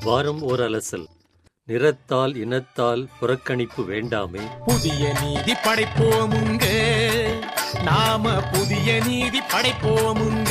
வாரம் ஓர் அலசல் நிறத்தால் இனத்தால் புறக்கணிப்பு வேண்டாமே புதிய நீதி படைப்போமுங்க நாம புதிய நீதி படைப்போமுங்க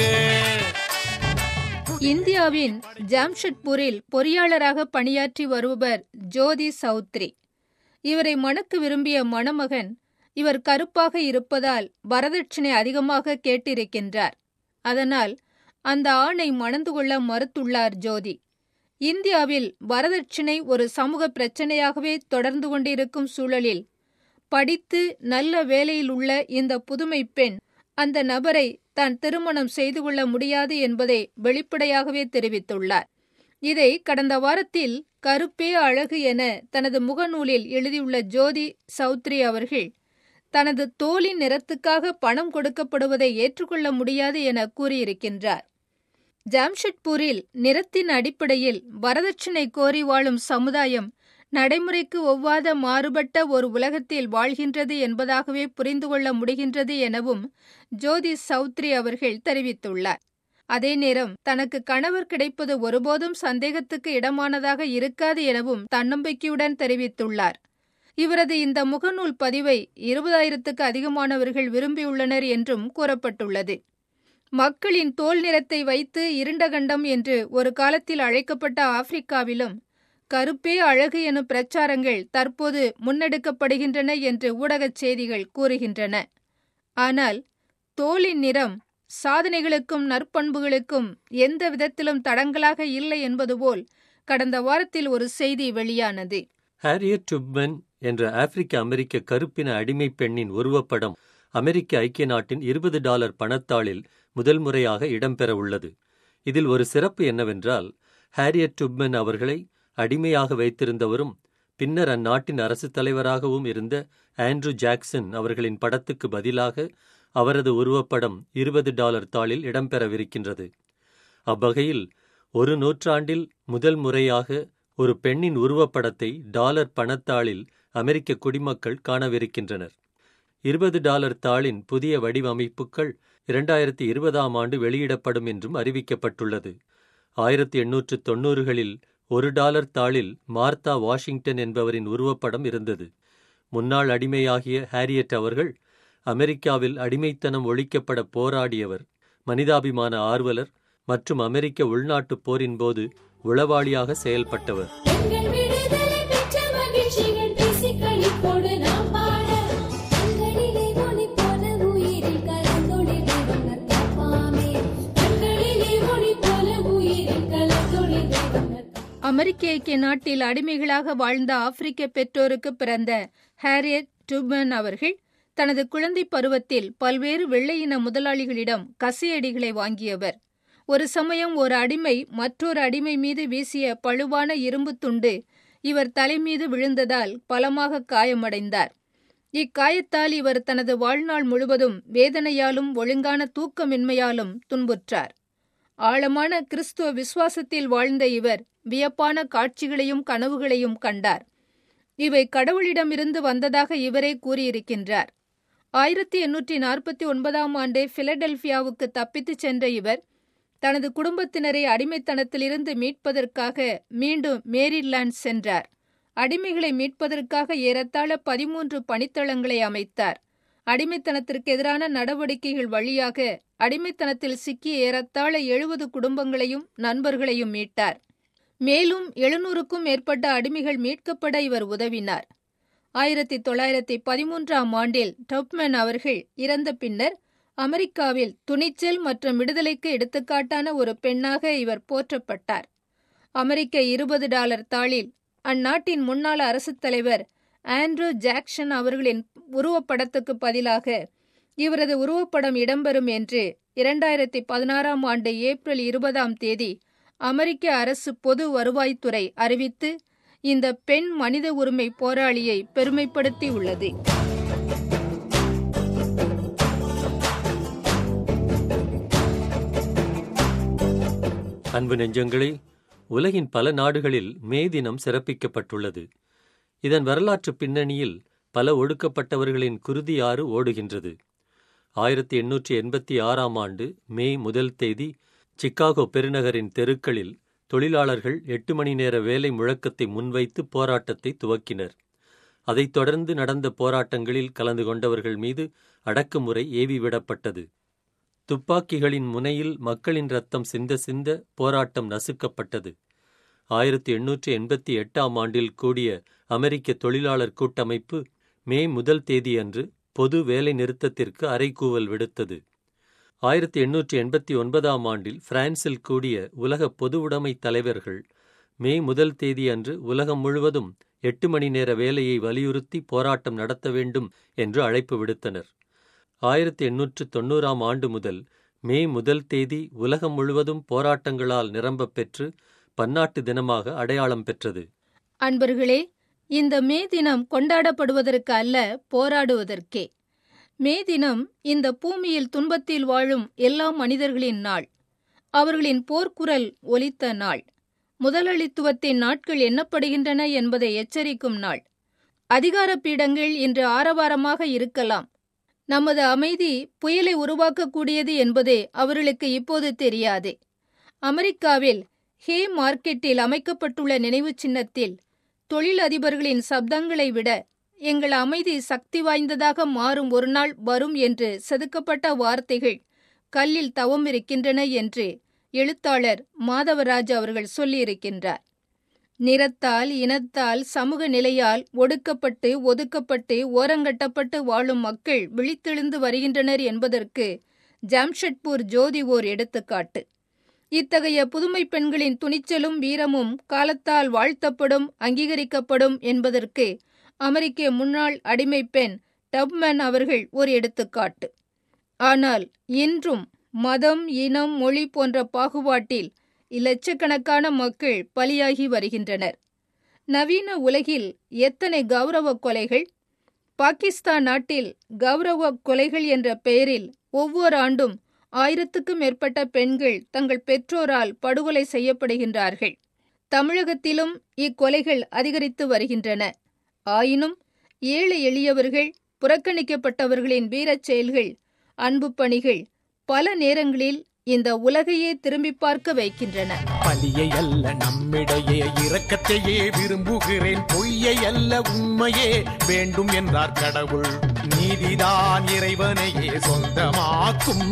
இந்தியாவின் ஜாம்ஷெட்பூரில் பொறியாளராக பணியாற்றி வருபவர் ஜோதி சௌத்ரி இவரை மணக்க விரும்பிய மணமகன் இவர் கருப்பாக இருப்பதால் வரதட்சணை அதிகமாக கேட்டிருக்கின்றார் அதனால் அந்த ஆணை மணந்து கொள்ள மறுத்துள்ளார் ஜோதி இந்தியாவில் வரதட்சணை ஒரு சமூக பிரச்சனையாகவே தொடர்ந்து கொண்டிருக்கும் சூழலில் படித்து நல்ல வேலையில் உள்ள இந்த புதுமை பெண் அந்த நபரை தான் திருமணம் செய்து கொள்ள முடியாது என்பதை வெளிப்படையாகவே தெரிவித்துள்ளார் இதை கடந்த வாரத்தில் கருப்பே அழகு என தனது முகநூலில் எழுதியுள்ள ஜோதி சௌத்ரி அவர்கள் தனது தோலின் நிறத்துக்காக பணம் கொடுக்கப்படுவதை ஏற்றுக்கொள்ள முடியாது என கூறியிருக்கின்றார் ஜாம்ஷெட்பூரில் நிறத்தின் அடிப்படையில் வரதட்சணை கோரி வாழும் சமுதாயம் நடைமுறைக்கு ஒவ்வாத மாறுபட்ட ஒரு உலகத்தில் வாழ்கின்றது என்பதாகவே புரிந்து கொள்ள முடிகின்றது எனவும் ஜோதி சௌத்ரி அவர்கள் தெரிவித்துள்ளார் அதே நேரம் தனக்கு கணவர் கிடைப்பது ஒருபோதும் சந்தேகத்துக்கு இடமானதாக இருக்காது எனவும் தன்னம்பிக்கையுடன் தெரிவித்துள்ளார் இவரது இந்த முகநூல் பதிவை இருபதாயிரத்துக்கு அதிகமானவர்கள் விரும்பியுள்ளனர் என்றும் கூறப்பட்டுள்ளது மக்களின் தோல் நிறத்தை வைத்து இருண்ட கண்டம் என்று ஒரு காலத்தில் அழைக்கப்பட்ட ஆப்பிரிக்காவிலும் கருப்பே அழகு எனும் பிரச்சாரங்கள் தற்போது முன்னெடுக்கப்படுகின்றன என்று ஊடகச் செய்திகள் கூறுகின்றன ஆனால் தோலின் நிறம் சாதனைகளுக்கும் நற்பண்புகளுக்கும் எந்த விதத்திலும் தடங்கலாக இல்லை என்பது போல் கடந்த வாரத்தில் ஒரு செய்தி வெளியானது ஹாரியட் டுப்மன் என்ற ஆப்பிரிக்க அமெரிக்க கருப்பின அடிமை பெண்ணின் உருவப்படம் அமெரிக்க ஐக்கிய நாட்டின் இருபது டாலர் பணத்தாளில் முதல் முறையாக இடம்பெற உள்ளது இதில் ஒரு சிறப்பு என்னவென்றால் ஹாரியட் டுப்மன் அவர்களை அடிமையாக வைத்திருந்தவரும் பின்னர் அந்நாட்டின் அரசு தலைவராகவும் இருந்த ஆண்ட்ரூ ஜாக்சன் அவர்களின் படத்துக்கு பதிலாக அவரது உருவப்படம் இருபது டாலர் தாளில் இடம்பெறவிருக்கின்றது அவ்வகையில் ஒரு நூற்றாண்டில் முதல் முறையாக ஒரு பெண்ணின் உருவப்படத்தை டாலர் பணத்தாளில் அமெரிக்க குடிமக்கள் காணவிருக்கின்றனர் இருபது டாலர் தாளின் புதிய வடிவமைப்புகள் இரண்டாயிரத்தி இருபதாம் ஆண்டு வெளியிடப்படும் என்றும் அறிவிக்கப்பட்டுள்ளது ஆயிரத்தி எண்ணூற்று தொன்னூறுகளில் ஒரு டாலர் தாளில் மார்த்தா வாஷிங்டன் என்பவரின் உருவப்படம் இருந்தது முன்னாள் அடிமையாகிய ஹாரியட் அவர்கள் அமெரிக்காவில் அடிமைத்தனம் ஒழிக்கப்பட போராடியவர் மனிதாபிமான ஆர்வலர் மற்றும் அமெரிக்க உள்நாட்டுப் போரின் போது உளவாளியாக செயல்பட்டவர் எங்கள் விடுதலை பெற்ற மகிழ்ச்சிகள் பேசிக் களிப்போடு நாம் பாட கண்களிலே ஒளி போல உயிரில் கலந்தொளி தெய்வங்கள் காப்பாமே கண்களிலே ஒளி போல உயிரில் கலந்தொளி தெய்வங்கள் அமெரிக்க ஐக்கிய நாட்டில் அடிமைகளாக வாழ்ந்த ஆப்பிரிக்க பெற்றோருக்கு பிறந்த ஹாரியட் டுப்மன் அவர்கள் தனது குழந்தை பருவத்தில் பல்வேறு வெள்ளையின முதலாளிகளிடம் கசையடிகளை வாங்கியவர் ஒரு சமயம் ஒரு அடிமை மற்றொரு அடிமை மீது வீசிய பழுவான இரும்பு துண்டு இவர் தலை மீது விழுந்ததால் பலமாக காயமடைந்தார் இக்காயத்தால் இவர் தனது வாழ்நாள் முழுவதும் வேதனையாலும் ஒழுங்கான தூக்கமின்மையாலும் துன்புற்றார் ஆழமான கிறிஸ்துவ விசுவாசத்தில் வாழ்ந்த இவர் வியப்பான காட்சிகளையும் கனவுகளையும் கண்டார் இவை கடவுளிடமிருந்து வந்ததாக இவரே கூறியிருக்கின்றார் ஆயிரத்தி எண்ணூற்றி நாற்பத்தி ஒன்பதாம் ஆண்டு பிலடெல்பியாவுக்கு தப்பித்துச் சென்ற இவர் தனது குடும்பத்தினரை அடிமைத்தனத்திலிருந்து மீட்பதற்காக மீண்டும் மேரிலாண்ட் சென்றார் அடிமைகளை மீட்பதற்காக ஏறத்தாழ பதிமூன்று பணித்தளங்களை அமைத்தார் அடிமைத்தனத்திற்கு எதிரான நடவடிக்கைகள் வழியாக அடிமைத்தனத்தில் சிக்கிய ஏறத்தாழ எழுபது குடும்பங்களையும் நண்பர்களையும் மீட்டார் மேலும் எழுநூறுக்கும் மேற்பட்ட அடிமைகள் மீட்கப்பட இவர் உதவினார் ஆயிரத்தி தொள்ளாயிரத்தி பதிமூன்றாம் ஆண்டில் டப்மன் அவர்கள் இறந்த பின்னர் அமெரிக்காவில் துணிச்சல் மற்றும் விடுதலைக்கு எடுத்துக்காட்டான ஒரு பெண்ணாக இவர் போற்றப்பட்டார் அமெரிக்க இருபது டாலர் தாளில் அந்நாட்டின் முன்னாள் அரசுத் தலைவர் ஆண்ட்ரூ ஜாக்சன் அவர்களின் உருவப்படத்துக்கு பதிலாக இவரது உருவப்படம் இடம்பெறும் என்று இரண்டாயிரத்தி பதினாறாம் ஆண்டு ஏப்ரல் இருபதாம் தேதி அமெரிக்க அரசு பொது வருவாய்த்துறை அறிவித்து இந்த பெண் மனித உரிமை போராளியை பெருமைப்படுத்தி உள்ளது அன்பு நெஞ்சங்களே உலகின் பல நாடுகளில் மே தினம் சிறப்பிக்கப்பட்டுள்ளது இதன் வரலாற்று பின்னணியில் பல ஒடுக்கப்பட்டவர்களின் குருதி ஆறு ஓடுகின்றது ஆயிரத்தி எண்ணூற்றி எண்பத்தி ஆறாம் ஆண்டு மே முதல் தேதி சிக்காகோ பெருநகரின் தெருக்களில் தொழிலாளர்கள் எட்டு மணி நேர வேலை முழக்கத்தை முன்வைத்து போராட்டத்தை துவக்கினர் அதைத் தொடர்ந்து நடந்த போராட்டங்களில் கலந்து கொண்டவர்கள் மீது அடக்குமுறை ஏவிவிடப்பட்டது துப்பாக்கிகளின் முனையில் மக்களின் ரத்தம் சிந்த சிந்த போராட்டம் நசுக்கப்பட்டது ஆயிரத்தி எண்ணூற்றி எண்பத்தி எட்டாம் ஆண்டில் கூடிய அமெரிக்க தொழிலாளர் கூட்டமைப்பு மே முதல் தேதியன்று பொது வேலை நிறுத்தத்திற்கு அறைகூவல் விடுத்தது ஆயிரத்தி எண்ணூற்றி எண்பத்தி ஒன்பதாம் ஆண்டில் பிரான்சில் கூடிய உலக பொதுவுடைமை தலைவர்கள் மே முதல் தேதியன்று உலகம் முழுவதும் எட்டு மணி நேர வேலையை வலியுறுத்தி போராட்டம் நடத்த வேண்டும் என்று அழைப்பு விடுத்தனர் ஆயிரத்தி எண்ணூற்று தொண்ணூறாம் ஆண்டு முதல் மே முதல் தேதி உலகம் முழுவதும் போராட்டங்களால் நிரம்பப் பெற்று பன்னாட்டு தினமாக அடையாளம் பெற்றது அன்பர்களே இந்த மே தினம் கொண்டாடப்படுவதற்கு அல்ல போராடுவதற்கே மே தினம் இந்த பூமியில் துன்பத்தில் வாழும் எல்லா மனிதர்களின் நாள் அவர்களின் போர்க்குரல் ஒலித்த நாள் முதலாளித்துவத்தின் நாட்கள் எண்ணப்படுகின்றன என்பதை எச்சரிக்கும் நாள் அதிகார பீடங்கள் இன்று ஆரவாரமாக இருக்கலாம் நமது அமைதி புயலை உருவாக்கக்கூடியது என்பதே அவர்களுக்கு இப்போது தெரியாதே அமெரிக்காவில் ஹே மார்க்கெட்டில் அமைக்கப்பட்டுள்ள நினைவு சின்னத்தில் தொழிலதிபர்களின் சப்தங்களை விட எங்கள் அமைதி சக்தி வாய்ந்ததாக மாறும் ஒரு நாள் வரும் என்று செதுக்கப்பட்ட வார்த்தைகள் கல்லில் தவம் இருக்கின்றன என்று எழுத்தாளர் மாதவராஜ் அவர்கள் சொல்லியிருக்கின்றார் நிறத்தால் இனத்தால் சமூக நிலையால் ஒடுக்கப்பட்டு ஒதுக்கப்பட்டு ஓரங்கட்டப்பட்டு வாழும் மக்கள் விழித்தெழுந்து வருகின்றனர் என்பதற்கு ஜாம்ஷெட்பூர் ஜோதி ஓர் எடுத்துக்காட்டு இத்தகைய புதுமை பெண்களின் துணிச்சலும் வீரமும் காலத்தால் வாழ்த்தப்படும் அங்கீகரிக்கப்படும் என்பதற்கு அமெரிக்க முன்னாள் அடிமை பெண் டப்மன் அவர்கள் ஒரு எடுத்துக்காட்டு ஆனால் இன்றும் மதம் இனம் மொழி போன்ற பாகுபாட்டில் இலட்சக்கணக்கான மக்கள் பலியாகி வருகின்றனர் நவீன உலகில் எத்தனை கௌரவ கொலைகள் பாகிஸ்தான் நாட்டில் கௌரவ கொலைகள் என்ற பெயரில் ஒவ்வொரு ஆண்டும் ஆயிரத்துக்கும் மேற்பட்ட பெண்கள் தங்கள் பெற்றோரால் படுகொலை செய்யப்படுகின்றார்கள் தமிழகத்திலும் இக்கொலைகள் அதிகரித்து வருகின்றன ஆயினும் ஏழை எளியவர்கள் புறக்கணிக்கப்பட்டவர்களின் வீரச் செயல்கள் அன்பு பணிகள் பல நேரங்களில் இந்த உலகையே திரும்பி பார்க்க வைக்கின்றன பலியை அல்ல நம்மிடையே இரக்கத்தையே விரும்புகிறேன் பொய்யை அல்ல உண்மையே வேண்டும் என்றார் கடவுள் நீதிதான் இறைவனையே சொந்தமாக்கும்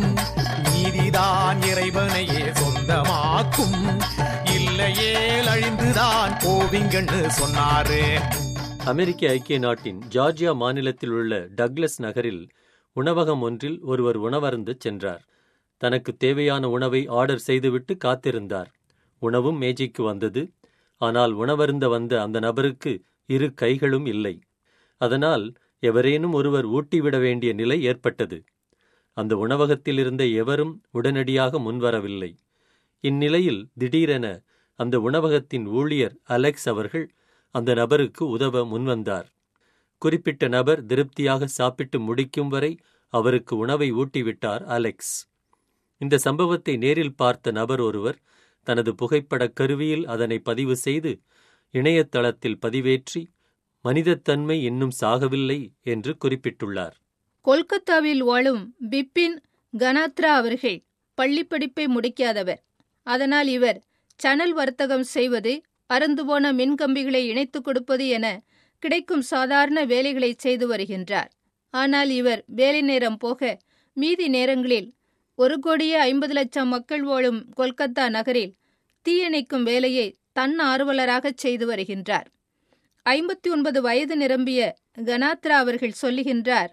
நீதிதான் இறைவனையே சொந்தமாக்கும் இல்லையே அழிந்துதான் போவிங்கன்னு சொன்னாரு அமெரிக்க ஐக்கிய நாட்டின் ஜார்ஜியா மாநிலத்தில் உள்ள டக்ளஸ் நகரில் உணவகம் ஒன்றில் ஒருவர் உணவருந்தச் சென்றார் தனக்கு தேவையான உணவை ஆர்டர் செய்துவிட்டு காத்திருந்தார் உணவும் மேஜைக்கு வந்தது ஆனால் உணவருந்த வந்த அந்த நபருக்கு இரு கைகளும் இல்லை அதனால் எவரேனும் ஒருவர் ஊட்டிவிட வேண்டிய நிலை ஏற்பட்டது அந்த உணவகத்தில் இருந்த எவரும் உடனடியாக முன்வரவில்லை இந்நிலையில் திடீரென அந்த உணவகத்தின் ஊழியர் அலெக்ஸ் அவர்கள் அந்த நபருக்கு உதவ முன்வந்தார் குறிப்பிட்ட நபர் திருப்தியாக சாப்பிட்டு முடிக்கும் வரை அவருக்கு உணவை ஊட்டிவிட்டார் அலெக்ஸ் இந்த சம்பவத்தை நேரில் பார்த்த நபர் ஒருவர் தனது புகைப்படக் கருவியில் அதனை பதிவு செய்து இணையதளத்தில் பதிவேற்றி மனிதத்தன்மை இன்னும் சாகவில்லை என்று குறிப்பிட்டுள்ளார் கொல்கத்தாவில் வாழும் பிபின் கனாத்ரா அவர்கள் பள்ளிப் படிப்பை முடிக்காதவர் அதனால் இவர் சணல் வர்த்தகம் செய்வது அறந்துபோன மின்கம்பிகளை இணைத்துக் கொடுப்பது என கிடைக்கும் சாதாரண வேலைகளை செய்து வருகின்றார் ஆனால் இவர் வேலை நேரம் போக மீதி நேரங்களில் ஒரு கோடியே ஐம்பது லட்சம் மக்கள் வாழும் கொல்கத்தா நகரில் தீயணைக்கும் வேலையை தன் ஆர்வலராகச் செய்து வருகின்றார் ஐம்பத்தி ஒன்பது வயது நிரம்பிய கனாத்ரா அவர்கள் சொல்லுகின்றார்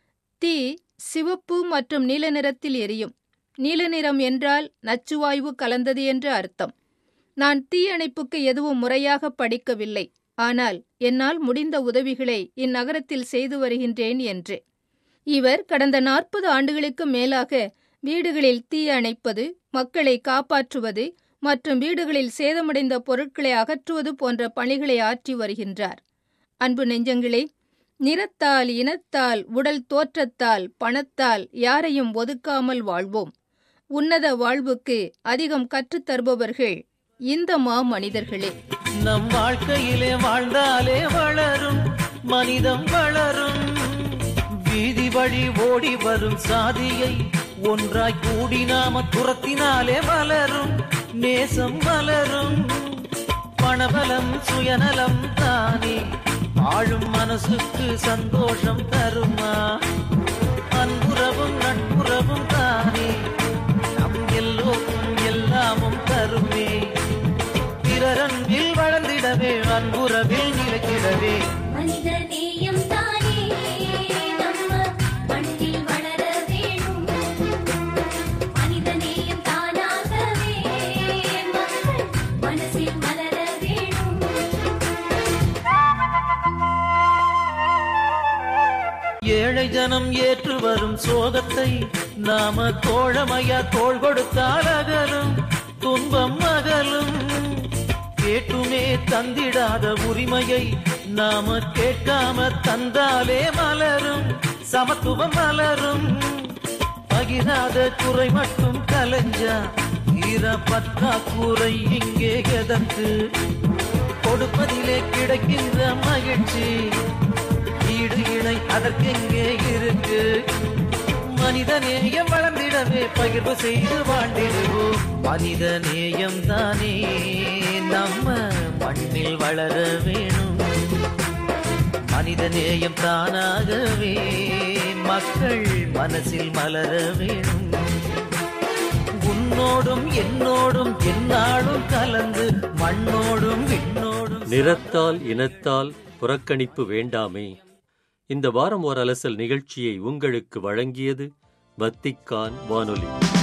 தீ சிவப்பு மற்றும் நீல நிறத்தில் எரியும் நீல நிறம் என்றால் நச்சுவாயு கலந்தது என்று அர்த்தம் நான் தீயணைப்புக்கு எதுவும் முறையாக படிக்கவில்லை ஆனால் என்னால் முடிந்த உதவிகளை இந்நகரத்தில் செய்து வருகின்றேன் என்று இவர் கடந்த நாற்பது ஆண்டுகளுக்கு மேலாக வீடுகளில் தீ அணைப்பது மக்களை காப்பாற்றுவது மற்றும் வீடுகளில் சேதமடைந்த பொருட்களை அகற்றுவது போன்ற பணிகளை ஆற்றி வருகின்றார் அன்பு நெஞ்சங்களே நிறத்தால் இனத்தால் உடல் தோற்றத்தால் பணத்தால் யாரையும் ஒதுக்காமல் வாழ்வோம் உன்னத வாழ்வுக்கு அதிகம் கற்றுத்தருபவர்கள் இந்த மா மனிதர்களே நம் வாழ்க்கையிலே வாழ்ந்தாலே வளரும் மனிதம் வளரும் வீதி வழி ஓடி வரும் சாதியை ஒன்றாய் கூடி நாம துரத்தினாலே வளரும் நேசம் மலரும் பணபலம் சுயநலம் தானே வாழும் மனசுக்கு சந்தோஷம் தருமா அன்புறவும் நட்புறவும் தானே நம் எல்லோருக்கும் எல்லாமும் தருமே பிறரன்பில் வளர்ந்திடவே அன்புறவில் நிலைத்திடவே மனித நேயம் தானே நம்ம மண்ணில் வளர வேணும் மனித நேயம் தானாகவே மக்கள் மனசில் மலர வேணும் ஏழை ஜனம் ஏற்று வரும் சோகத்தை நாம தோழமையா தோள் கொடுத்தால் அகலும் துன்பம் அகலும் கேட்டுமே தந்திடாத உரிமையை நாம கேட்காம தந்தாலே மலரும் சமத்துவம் மலரும் பகிராத குறை மட்டும் கலைஞ்சா ஈர பற்றாக்குறை இங்கே எதற்கு கொடுப்பதிலே கிடைக்கின்ற மகிழ்ச்சி ஈடு இணை அதற்கெங்கே இருக்கு மனித நேயம் வளர்ந்திடவே பகிர்வு செய்து வாழ்ந்திடுவோம் மனித நேயம் தானே நம்ம மண்ணில் வளர வேணும் மனித நேயம் தானாகவே மக்கள் மனசில் மலர வேணும் உன்னோடும் என்னோடும் என்னாலும் கலந்து மண்ணோடும் விண்ணோடும் நிறத்தால் இனத்தால் புறக்கணிப்பு வேண்டாமே இந்த வாரம் ஓர் அலசல் நிகழ்ச்சியை உங்களுக்கு வழங்கியது வத்திக்கான் வானொலி